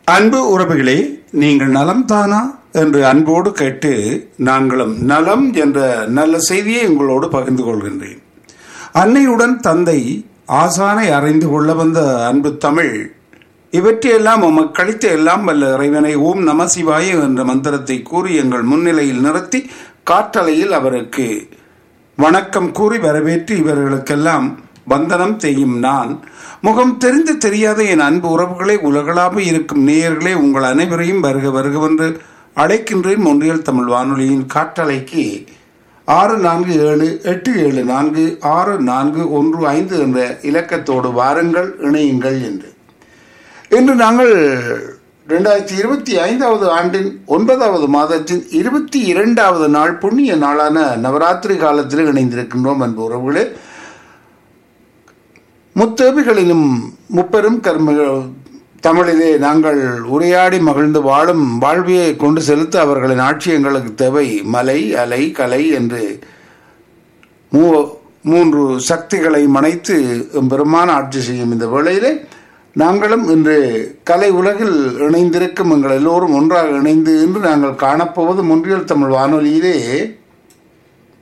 அன்பு உறவுகளே நீங்கள் நலம் தானா என்று அன்போடு கேட்டு நாங்களும் நலம் என்ற நல்ல செய்தியை உங்களோடு பகிர்ந்து கொள்கின்றேன் அன்னையுடன் தந்தை ஆசானை அறிந்து கொள்ள வந்த அன்பு தமிழ் இவற்றையெல்லாம் உமக்கு கழித்த எல்லாம் வல்ல இறைவனை ஓம் நம சிவாய என்ற மந்திரத்தை கூறி எங்கள் முன்னிலையில் நிறுத்தி காற்றலையில் அவருக்கு வணக்கம் கூறி வரவேற்று இவர்களுக்கெல்லாம் வந்தனம் செய்யும் நான் முகம் தெரிந்து தெரியாத என் அன்பு உறவுகளே உலகளாக இருக்கும் நேயர்களே உங்கள் அனைவரையும் வருக வருகவென்று அழைக்கின்றேன் ஒன்றியல் தமிழ் வானொலியின் காற்றலைக்கு ஆறு நான்கு ஏழு எட்டு ஏழு நான்கு ஆறு நான்கு ஒன்று ஐந்து என்ற இலக்கத்தோடு வாருங்கள் இணையுங்கள் என்று இன்று நாங்கள் ரெண்டாயிரத்தி இருபத்தி ஐந்தாவது ஆண்டின் ஒன்பதாவது மாதத்தின் இருபத்தி இரண்டாவது நாள் புண்ணிய நாளான நவராத்திரி காலத்தில் இணைந்திருக்கின்றோம் அன்பு உறவுகளே முத்தேபிகளிலும் முப்பெரும் கர்ம தமிழிலே நாங்கள் உரையாடி மகிழ்ந்து வாழும் வாழ்வியை கொண்டு செலுத்த அவர்களின் ஆட்சி எங்களுக்கு தேவை மலை அலை கலை என்று மூ மூன்று சக்திகளை மனைத்து பெருமான ஆட்சி செய்யும் இந்த வேளையிலே நாங்களும் இன்று கலை உலகில் இணைந்திருக்கும் எங்கள் எல்லோரும் ஒன்றாக இணைந்து இன்று நாங்கள் காணப்போவது முன்றியல் தமிழ் வானொலியிலே